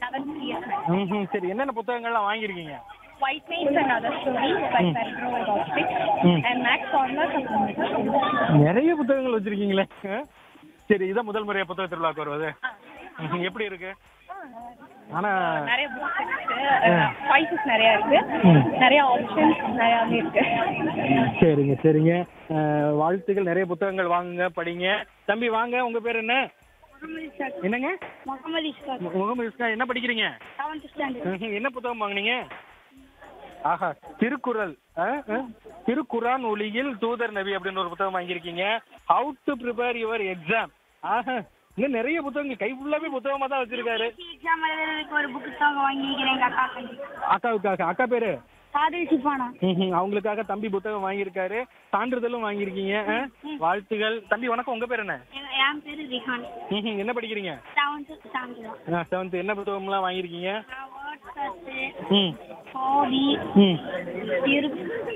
Seventh year ம் சரி என்னென்ன புத்தகங்கள்லாம் வாங்கியிருக்கீங்க White Names and Other Stories by Hmm. Pedro Gostick Hmm. and Max Corners of நிறைய புத்தகங்கள் வச்சிருக்கீங்களே ஆ? சரி இதான் முதல் முறையா புத்தக திருவிழாக்கு வருவது ம், எப்படி இருக்கு ஆனா நிறைய புக்ஸ் இருக்கு சாய்ஸஸ் நிறைய இருக்கு ம். நிறைய ஆப்ஷன்ஸ் நிறையாவே இருக்கு சரிங்க சரிங்க அஹ், வாழ்த்துக்கள் நிறைய புத்தகங்கள் வாங்குங்க படிங்க தம்பி வாங்க உங்க பேர் என்ன என்னங்க முகமது இஸ்காக் மு- முகமது இஸ்கா என்ன படிக்கிறீங்க செவன்த் ஸ்டாண்டர்ட் ம்ஹும். என்ன புத்தகம் வாங்குனீங்க ஆஹா திருக்குறள் ஆ? ஆ? திருக்குரான் ஒளியில் தூதர் நபி அப்படின்னு ஒரு புத்தகம் வாங்கியிருக்கீங்க how to prepare your exam ஆஹா இன்னும் நிறைய புத்தகங்கள் கை ஃபுல்லாவே புத்தகமா தான் வச்சிருக்காரு எக்ஸாம் எழுதுறதுக்கு ஒரு புக் தான் வாங்கிக்கிறேன் எங்க அக்கா அக்காவுக்காக அக்கா பேரு காதல் சிப்பானா ம்ஹும். அவங்களுக்காக தம்பி புத்தகம் வாங்கியிருக்காரு சான்றிதழும் வாங்கியிருக்கீங்க ஆ? வாழ்த்துகள் தம்பி வணக்கம் உங்க பேர் என்ன என் பேரு ரிஹான் ம்ஹும். என்ன படிக்கிறீங்க செவன்த் ஸ்டாண்டர்ட் செவன்த் என்ன புத்தகம்லாம் வாங்கியிருக்கீங்க நான் வேர்ட் சர்ச் ம் ஹாபி ம் திரு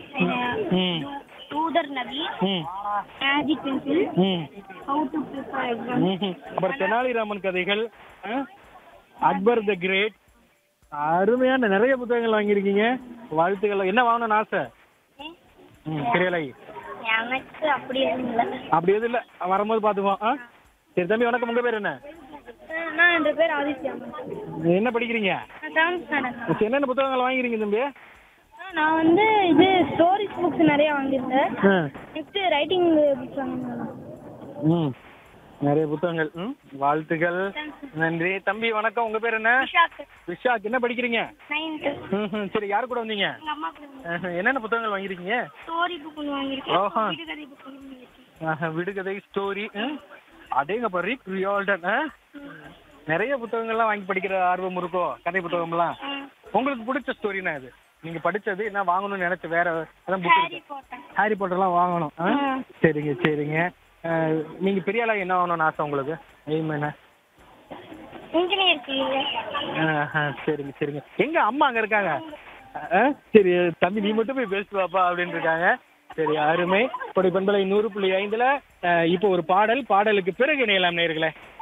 ம் தூதர் நபி ம் மேஜிக் பென்சில் ம் ஹவு டு ப்ரிப்பேர் எக்ஸாம் ம்ஹும். அப்புறம் தெனாலிராமன் கதைகள் ஆ? அக்பர் த கிரேட் அருமையான நிறைய புத்தகங்கள் வாங்கியிருக்கீங்க வாழ்த்துக்கள் என்ன வாங்கணும்னு ஆசை ம் தெரியலை எனக்கு அப்படி எதுவும் இல்லை அப்படி எதுவும் இல்லை வரும்போது பார்த்துக்குவோம் ஆ சரி தம்பி வணக்கம் உங்க பேர் என்ன நான் என் பேர் ஆதித்யா நீ என்ன படிக்கிறீங்க நான் செவன்த் ஸ்டாண்டர்ட் சரி, என்னென்ன புத்தகங்கள் வாங்கிக்கிறீங்க தம்பி நான் வந்து இது ஸ்டோரிஸ் புக்ஸ் நிறைய வாங்கியிருந்தேன் ஆ. நெக்ஸ்ட் ரைட்டிங் புக்ஸ் வாங்கியிருந்தேன் ம் நிறைய புத்தகங்கள் ம் வாழ்த்துக்கள் நன்றி தம்பி வணக்கம் உங்க பேர் என்ன விஷாக் விஷாக் என்ன படிக்கிறீங்க நைன்த்து ம்ஹும். சரி யாரு கூட வந்தீங்க எங்கள் அம்மா கூட ஆஹா, என்னென்ன புத்தகங்கள் வாங்கியிருக்கீங்க ஸ்டோரி புக் ஒன்று ஓஹோ. வாங்கியிருக்கேன் விடுகதை புக் ஒன்று வாங்கியிருக்கேன் ஆஹா, விடுகதை ஸ்டோரி அடேங்கப்பா ரிக் ரியால்டன் ஆ? நிறைய புத்தகங்கள்லாம் வாங்கி படிக்கிற ஆர்வம் இருக்கோ கதை புத்தகம்லாம் உங்களுக்கு பிடிச்ச ஸ்டோரினா இது நீங்க படிச்சது என்ன வாங்கணும்னு நினைச்ச வேற அதான் புக் ஹாரி பாட்டர் ஹாரி பாட்டர்லாம் வாங்கணும் ஆ? ஆ. சரிங்க சரிங்க ஆ, நீங்க பெரிய ஆளா என்ன ஆகணும்னு ஆசை உங்களுக்கு எய்ம் என்ன இன்ஜினியர் ஃபீல்டு ஆஹா, சரிங்க சரிங்க எங்க அம்மா அங்க இருக்காங்க ஆ, சரி தம்பி நீ மட்டும் போய் பேசிட்டு வாப்பா அப்படின்னு இருக்காங்க சரி அருமை கொடை பண்பலை நூறு புள்ளி ஐந்துல ஆ, இப்போ ஒரு பாடல் பாடலுக்கு பிறகு இணையலாம் நேர்களே